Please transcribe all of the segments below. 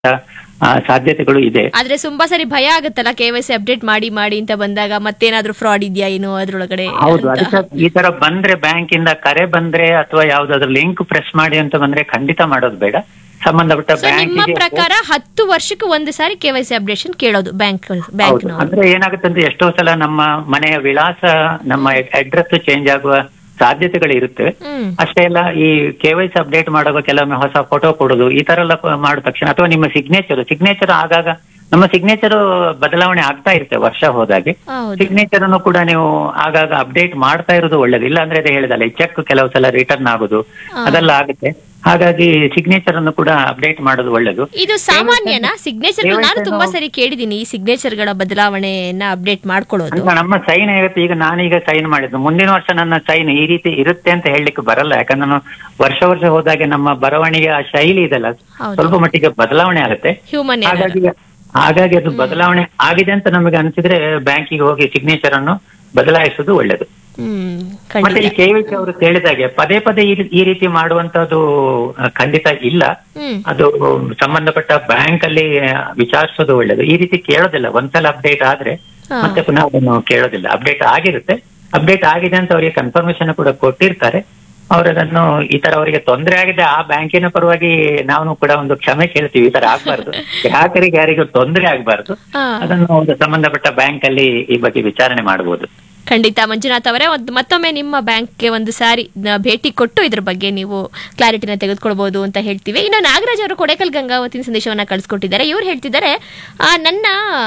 ಆ, ಸಾಧ್ಯತೆಗಳು ಇದೆ ಆದ್ರೆ ತುಂಬಾ ಸರಿ ಭಯ ಆಗುತ್ತಲ್ಲ ಕೆ ವೈ ಸಿ ಅಪ್ಡೇಟ್ ಮಾಡಿ ಮಾಡಿ ಅಂತ ಬಂದಾಗ ಮತ್ತೇನಾದ್ರೂ ಫ್ರಾಡ್ ಇದೆಯಾ ಏನೋ ಅದ್ರೊಳಗಡೆ ಹೌದು ಅಂತ. ಅದಕ್ಕೆ ಈ ತರ ಬಂದ್ರೆ ಬ್ಯಾಂಕ್ ಇಂದ ಕರೆ ಬಂದ್ರೆ ಅಥವಾ ಯಾವ್ದಾದ್ರು ಲಿಂಕ್ ಪ್ರೆಸ್ ಮಾಡಿ ಅಂತ ಬಂದ್ರೆ ಖಂಡಿತ ಮಾಡೋದು ಬೇಡ ಸಂಬಂಧಪಟ್ಟ ಸೊ ನಿಮ್ಮ ಬ್ಯಾಂಕಿಗೆ ಪ್ರಕಾರ ಹತ್ತು ವರ್ಷಕ್ಕೆ ಒಂದು ಸಾರಿ ಕೆ ವೈ ಸಿ ಅಪ್ಡೇಷನ್ ಕೇಳೋದು ಬ್ಯಾಂಕ್ ಹೌದು ಬ್ಯಾಂಕ್ನವರು ಅಂದ್ರೆ ಏನಾಗುತ್ತೆ ಅಂದ್ರೆ ಎಷ್ಟೋ ಸಲ ನಮ್ಮ ಮನೆಯ ವಿಳಾಸ ನಮ್ಮ ಅಡ್ರೆಸ್ ಚೇಂಜ್ ಆಗುವ ಸಾಧ್ಯತೆಗಳು ಇರುತ್ತೆ ಹ್ಮ್ ಅಷ್ಟೇ ಅಲ್ಲ ಈ ಕೆ ವೈ ಸಿ ಅಪ್ಡೇಟ್ ಮಾಡುವಾಗ ಕೆಲವೊಮ್ಮೆ ಹೊಸ ಫೋಟೋ ಕೊಡೋದು ಈ ತರ ಎಲ್ಲ ಮಾಡಿದ ತಕ್ಷಣ ಅಥವಾ ನಿಮ್ಮ ಸಿಗ್ನೇಚರ್ ಸಿಗ್ನೇಚರ್ ಆಗಾಗ ನಮ್ಮ ಸಿಗ್ನೇಚರ್ ಬದಲಾವಣೆ ಆಗ್ತಾ ಇರುತ್ತೆ ವರ್ಷ ಹೋದಾಗೆ ಹೌದು ಸಿಗ್ನೇಚರ್ ಅನ್ನು ಕೂಡ ನೀವು ಆಗಾಗ ಅಪ್ಡೇಟ್ ಮಾಡ್ತಾ ಇರೋದು ಒಳ್ಳೇದು ಇಲ್ಲ ಅಂದ್ರೆ ಅದೇ ಹೇಳಿದಲ್ಲ ಈ ಚೆಕ್ ಕೆಲವು ಸಲ ರಿಟರ್ನ್ ಆಗೋದು ಹಾ. ಅದೆಲ್ಲ ಆಗುತ್ತೆ ಹಾಗಾಗಿ ಸಿಗ್ನೇಚರ್ ಅನ್ನು ಕೂಡ ಅಪ್ಡೇಟ್ ಮಾಡೋದು ಒಳ್ಳೇದು ಇದು ಸಾಮಾನ್ಯನಾ ಸಿಗ್ನೇಚರ್ KYC ನಾನು ತುಂಬಾ ನು- ಸರಿ ಕೇಳಿದೀನಿ ಈ ಸಿಗ್ನೇಚರ್ ಗಳ ಬದಲಾವಣೆಯನ್ನ ಅಪ್ಡೇಟ್ ಮಾಡ್ಕೊಳ್ಳೋದು ಅಂದ್ರೆ ನಮ್ಮ ಸೈನ್ ಇರುತ್ತೆ ಈಗ ನಾನೀಗ ಸೈನ್ ಮಾಡಿದ್ದು ಮುಂದಿನ ವರ್ಷ ನನ್ನ ಸೈನ್ ಈ ರೀತಿ ಇರುತ್ತೆ ಅಂತ ಹೇಳಲಿಕ್ಕೆ ಬರಲ್ಲ ಯಾಕಂದ್ರೆ ನಾನು ವರ್ಷ ವರ್ಷ ಹೋದಾಗೆ ನಮ್ಮ ಬರವಣಿಗೆ ಆ ಶೈಲಿ ಇದೆಲ್ಲ ಹೌದು. ಸ್ವಲ್ಪ ಮಟ್ಟಿಗೆ ಬದಲಾವಣೆ ಆಗುತ್ತೆ ಹ್ಯೂಮನ್ ಹಾಗಾಗಿ ಹಾಗಾಗಿ ಅದು ಬದಲಾವಣೆ ಆಗಿದೆ ಅಂತ ನಮಗೆ ಅನಿಸಿದ್ರೆ ಬ್ಯಾಂಕಿಗೆ ಹೋಗಿ ಸಿಗ್ನೇಚರ್ ಅನ್ನು ಬದಲಾಯಿಸುವುದು ಒಳ್ಳೇದು ಹ್ಮ್ ಮತ್ತೆ ಈ ಖಂಡಿತ ಕೆವಿಸಿ ಅವರು ಕೇಳಿದಾಗೆ ಪದೇ ಪದೇ ಈ ರೀ- ಈ ರೀತಿ ಮಾಡುವಂತದ್ದು ಆ, ಖಂಡಿತ ಇಲ್ಲ ಹ್ಮ್ ಅದು ಸಂಬಂಧಪಟ್ಟ ಬ್ಯಾಂಕ್ ಅಲ್ಲಿ ವಿಚಾರಿಸೋದು ಒಳ್ಳೇದು ಈ ರೀತಿ ಕೇಳೋದಿಲ್ಲ ಒಂದ್ಸಲ ಅಪ್ಡೇಟ್ ಆದ್ರೆ ಹಾ. ಮತ್ತೆ ಪುನಃ ಅದನ್ನು ಕೇಳೋದಿಲ್ಲ ಅಪ್ಡೇಟ್ ಆಗಿರುತ್ತೆ ಅಪ್ಡೇಟ್ ಆಗಿದೆ ಅಂತ ಅವರಿಗೆ ಕನ್ಫರ್ಮೇಶನ್ ಕೂಡ ಕೊಟ್ಟಿರ್ತಾರೆ ಅವ್ರು ಅದನ್ನು ಈ ತರ ಅವರಿಗೆ ತೊಂದರೆ ಆಗಿದೆ ಆ ಬ್ಯಾಂಕಿನ ಪರವಾಗಿ ನಾವು ಕೂಡ ಒಂದು ಕ್ಷಮೆ ಕೇಳ್ತೀವಿ ಈ ತರ ಆಗ್ಬಾರ್ದು ಗ್ರಾಹಕರಿಗೆ ಯಾರಿಗೂ ತೊಂದರೆ ಆಗ್ಬಾರ್ದು ಹಾ. ಅದನ್ನು ಒಂದು ಸಂಬಂಧಪಟ್ಟ ಬ್ಯಾಂಕ್ ಅಲ್ಲಿ ಈ ಬಗ್ಗೆ ವಿಚಾರಣೆ ಮಾಡಬಹುದು ಖಂಡಿತ ಮಂಜುನಾಥ್ ಅವರೇ ಒಂದು ಮತ್ತೊಮ್ಮೆ ನಿಮ್ಮ ಬ್ಯಾಂಕ್ಗೆ ಒಂದು ಸಾರಿ ನ- ಭೇಟಿ ಕೊಟ್ಟು ಇದ್ರ ಬಗ್ಗೆ ನೀವು ಕ್ಲಾರಿಟಿನ ತೆಗೆದುಕೊಳ್ಬಹುದು ಅಂತ ಹೇಳ್ತೀವಿ ಇನ್ನು ನಾಗರಾಜ್ ಅವರು ಕೊಡೆಕಲ್ ಗಂಗಾವತಿನ ಸಂದೇಶವನ್ನ ಕಳಿಸ್ಕೊಟ್ಟಿದ್ದಾರೆ ಇವ್ರು ಹೇಳ್ತಿದ್ದಾರೆ ಆ, ನನ್ನ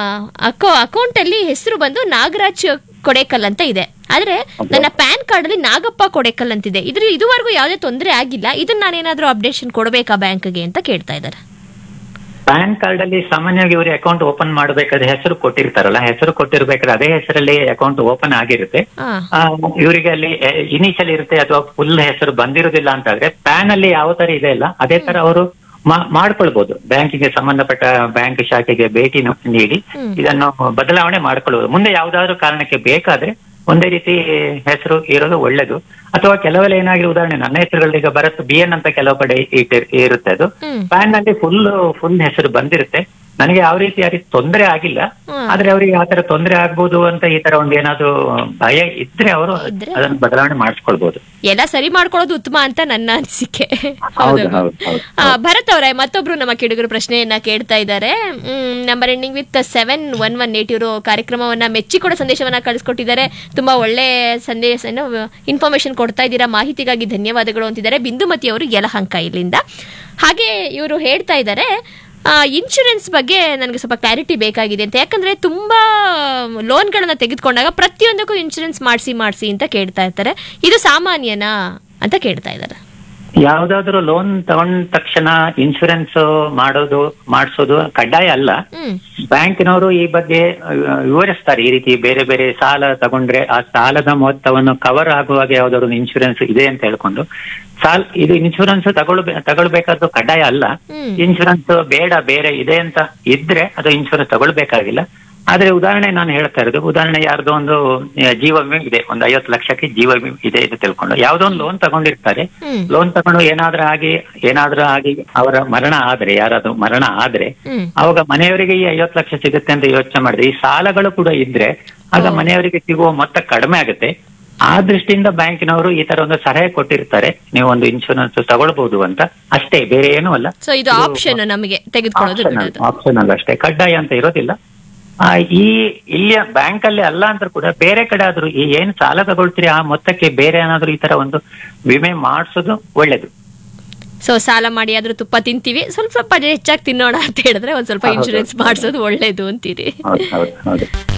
ಅಕೌ ಅಕೌಂಟ್ ಅಲ್ಲಿ ಹೆಸರು ಬಂದು ನಾಗರಾಜ್ ಕೊಡೆಕಲ್ ಅಂತ ಇದೆ ಆದ್ರೆ ನನ್ನ ಪ್ಯಾನ್ ಕಾರ್ಡ್ ಅಲ್ಲಿ ನಾಗಪ್ಪ ಕೊಡೆಕಲ್ ಅಂತಿದೆ ಇದ್ರ ಇದುವರೆಗೂ ಯಾವುದೇ ತೊಂದರೆ ಆಗಿಲ್ಲ ಇದನ್ನ ನಾನೇನಾದ್ರೂ ಅಪ್ಡೇಷನ್ ಕೊಡಬೇಕಾ ಬ್ಯಾಂಕ್ಗೆ ಅಂತ ಕೇಳ್ತಾ ಇದ್ದಾರೆ ಪ್ಯಾನ್ ಕಾರ್ಡ್ ಅಲ್ಲಿ ಸಾಮಾನ್ಯವಾಗಿ ಇವರು ಅಕೌಂಟ್ ಓಪನ್ ಮಾಡಬೇಕಾದ್ರೆ ಹೆಸರು ಕೊಟ್ಟಿರ್ತಾರಲ್ಲ ಹೆಸರು ಕೊಟ್ಟಿರ್ಬೇಕಾದ್ರೆ ಅದೇ ಹೆಸರಲ್ಲಿ ಅಕೌಂಟ್ ಓಪನ್ ಆಗಿರುತ್ತೆ ಹಾ ಆ, ಇವರಿಗೆ ಅಲ್ಲಿ ಇನಿಷಿಯಲ್ ಇರುತ್ತೆ ಅಥವಾ ಫುಲ್ ಹೆಸರು ಬಂದಿರೋದಿಲ್ಲ ಅಂತಾದ್ರೆ ಪ್ಯಾನ್ ಅಲ್ಲಿ ಯಾವ ತರ ಇದೆ ಇಲ್ಲ ಅದೇ ತರ ಅವರು ಮಾಡ್ಕೊಳ್ಬಹುದು ಬ್ಯಾಂಕಿಗೆ ಸಂಬಂಧಪಟ್ಟ ಬ್ಯಾಂಕ್ ಶಾಖೆಗೆ ಭೇಟಿ ನ- ನೀಡಿ ಹ್ಮ್. ಇದನ್ನು ಬದಲಾವಣೆ ಮಾಡ್ಕೊಳ್ಬಹುದು ಮುಂದೆ ಯಾವ್ದಾದ್ರು ಕಾರಣಕ್ಕೆ ಬೇಕಾದ್ರೆ ಒಂದೇ ರೀತಿ ಹೆಸರು ಇರೋದು ಒಳ್ಳೇದು ಅಥವಾ ಕೆಲವೆಲ್ಲ ಏನಾಗಿದೆ ಉದಾಹರಣೆ ನನ್ನ ಹೆಸರುಗಳಲ್ಲಿ ಈಗ ಭರತ್ ಬಿ ಎನ್ ಅಂತ ಕೆಲವು ಕಡೆ ಇಟ್- ಇರುತ್ತೆ ಅದು ಹ್ಮ್ ಪ್ಯಾನ್ ನಲ್ಲಿ ಫುಲ್ ಫುಲ್ ಹೆಸರು ಬಂದಿರುತ್ತೆ ನನಗೆ ಯಾವ ರೀತಿ ಯಾರಿಗೆ ತೊಂದರೆ ಆಗಿಲ್ಲ ಹ್ಮ್. ಆದ್ರೆ ಅವರಿಗೆ ಆ ತರ ತೊಂದರೆ ಆಗ್ಬೋದು ಅಂತ ಈ ತರ ಒಂದು ಏನಾದ್ರು ಭಯ ಇದ್ರೆ ಅವರು ಇದ್ರೆ? ಅದನ್ನು ಬದಲಾವಣೆ ಮಾಡಿಸ್ಕೊಳ್ಬಹುದು ಎಲ್ಲ ಸರಿ ಮಾಡ್ಕೊಳ್ಳೋದು ಉತ್ತಮ ಅಂತ ನನ್ನ ಅನಿಸಿಕೆ ಹೌದು ಹೌದು ಹೌದು ಆ, ಭರತ್ ಅವರೇ ಮತ್ತೊಬ್ರು ನಮ್ಮ ಕೇಳುಗರು ಪ್ರಶ್ನೆಯನ್ನ ಕೇಳ್ತಾ ಇದ್ದಾರೆ number ending with seven one one eight ಇವರು ಕಾರ್ಯಕ್ರಮವನ್ನ ಮೆಚ್ಚಿಕೊಡೋ ಸಂದೇಶವನ್ನ ಕಳಿಸ್ಕೊಟ್ಟಿದ್ದಾರೆ ತುಂಬಾ ಒಳ್ಳೆ ಸಂದೇಶ ಇನ್ಫಾರ್ಮೇಶನ್ ಕೊಡ್ತಾ ಇದ್ದೀರಾ ಮಾಹಿತಿಗಾಗಿ ಧನ್ಯವಾದಗಳು ಅಂತಿದ್ದಾರೆ ಬಿಂದುಮತಿ ಅವರು ಯಲಹಂಕ ಇಲ್ಲಿಂದ ಹಾಗೆ ಇವರು ಹೇಳ್ತಾ ಇದ್ದಾರೆ ಇನ್ಶೂರೆನ್ಸ್ ಬಗ್ಗೆ ನನಗೆ ಸ್ವಲ್ಪ ಕ್ಲಾರಿಟಿ ಬೇಕಾಗಿದೆ ಅಂತ ಯಾಕಂದ್ರೆ ತುಂಬಾ ಲೋನ್ಗಳನ್ನ ತೆಗೆದುಕೊಂಡಾಗ ಪ್ರತಿಯೊಂದಕ್ಕೂ ಇನ್ಶೂರೆನ್ಸ್ ಮಾಡಿಸಿ ಮಾಡಿಸಿ ಅಂತ ಕೇಳ್ತಾ ಇರ್ತಾರೆ ಇದು ಸಾಮಾನ್ಯನಾ ಅಂತ ಕೇಳ್ತಾ ಇದ್ದಾರೆ ಯಾವ್ದಾದ್ರು ಲೋನ್ ತಗೊಂಡ ತಕ್ಷಣ ಇನ್ಶೂರೆನ್ಸ್ ಮಾಡೋದು ಮಾಡಿಸೋದು ಕಡ್ಡಾಯ ಅಲ್ಲ ಹ್ಮ್ ಬ್ಯಾಂಕಿನವರು ಈ ಬಗ್ಗೆ ಆ, ವಿವರಿಸ್ತಾರೆ ಈ ರೀತಿ ಬೇರೆ ಬೇರೆ ಸಾಲ ತಗೊಂಡ್ರೆ ಆ ಸಾಲದ ಮೊತ್ತವನ್ನು ಕವರ್ ಆಗುವಾಗ ಯಾವ್ದಾದ್ರು ಒಂದು ಇನ್ಶೂರೆನ್ಸ್ ಇದೆ ಅಂತ ಹೇಳ್ಕೊಂಡು ಸಾಲ್ ಇದು ಇನ್ಶೂರೆನ್ಸ್ ತಗೊಳ್ಬೇ ತಗೊಳ್ಬೇಕಾದ್ದು ಕಡ್ಡಾಯ ಅಲ್ಲ ಹ್ಮ್ ಇನ್ಶೂರೆನ್ಸ್ ಬೇಡ ಬೇರೆ ಇದೆ ಅಂತ ಇದ್ರೆ ಅದು ಇನ್ಶೂರೆನ್ಸ್ ತಗೊಳ್ಬೇಕಾಗಿಲ್ಲ ಆದ್ರೆ ಉದಾಹರಣೆ ನಾನು ಹೇಳ್ತಾ ಇರೋದು ಉದಾಹರಣೆ ಯಾರ್ದೋ ಒಂದು ಆ, ಜೀವ ವಿಮೆ ಇದೆ ಒಂದು ಐವತ್ತು ಲಕ್ಷಕ್ಕೆ ಜೀವ ವಿಮೆ ಇದೆ ಅಂತ ತಿಳ್ಕೊಂಡು ಯಾವ್ದೋ ಒಂದು ಲೋನ್ ತಗೊಂಡಿರ್ತಾರೆ ಹ್ಮ್ ಲೋನ್ ತಗೊಂಡು ಏನಾದ್ರೂ ಆಗಿ ಏನಾದ್ರೂ ಆಗಿ ಅವರ ಮರಣ ಆದ್ರೆ ಯಾರಾದ್ರೂ ಮರಣ ಆದ್ರೆ ಹ್ಮ್ ಅವಾಗ ಮನೆಯವರಿಗೆ ಈ ಐವತ್ತು ಲಕ್ಷ ಸಿಗುತ್ತೆ ಅಂತ ಯೋಚನೆ ಮಾಡಿದ್ರೆ ಈ ಸಾಲಗಳು ಕೂಡ ಇದ್ರೆ ಆಗ ಮನೆಯವರಿಗೆ ಸಿಗುವ ಮೊತ್ತ ಕಡಿಮೆ ಆಗುತ್ತೆ ಆ ದೃಷ್ಟಿಯಿಂದ ಬ್ಯಾಂಕಿನವರು ಈ ತರ ಒಂದು ಸಲಹೆ ಕೊಟ್ಟಿರ್ತಾರೆ ನೀವು ಒಂದು ಇನ್ಶೂರೆನ್ಸ್ ತಗೊಳ್ಬಹುದು ಅಂತ ಅಷ್ಟೇ ಬೇರೆ ಏನೂ ಅಲ್ಲ ಸೊ ಇದು ಆಪ್ಷನ್ ನಮಗೆ ತೆಗೆದುಕೊಳ್ಳೋದು ಬಿಡೋದು ಆಪ್ಷನ್ ಅಲ್ಲ ಅಷ್ಟೇ ಕಡ್ಡಾಯ ಅಂತ ಇರೋದಿಲ್ಲ ಆ, ಈ ಇಲ್ಲಿಯ ಬ್ಯಾಂಕ್ ಅಲ್ಲಿ ಅಲ್ಲ ಅಂತ ಕೂಡ ಬೇರೆ ಕಡೆ ಆದ್ರೂ ಈ ಏನ್ ಸಾಲ ತಗೊಳ್ತೀರಿ ಆ ಮೊತ್ತಕ್ಕೆ ಬೇರೆ ಏನಾದ್ರೂ ಈ ತರ ಒಂದು ವಿಮೆ ಮಾಡಿಸೋದು ಒಳ್ಳೇದು ಸೊ ಸಾಲ ಮಾಡಿ ಆದ್ರೂ ತುಪ್ಪ ತಿಂತೀವಿ ಸ್ವಲ್ಪ ಸ್ವಲ್ಪ ಹೆಚ್ಚಾಗಿ ತಿನ್ನೋಣ ಅಂತ ಹೇಳಿದ್ರೆ ಒಂದ್ ಸ್ವಲ್ಪ ಹೌದು. ಇನ್ಶೂರೆನ್ಸ್ ಮಾಡಿಸೋದು ಒಳ್ಳೇದು ಅಂತೀರಿ ಹೌದು ಹೌದು ಹೌದು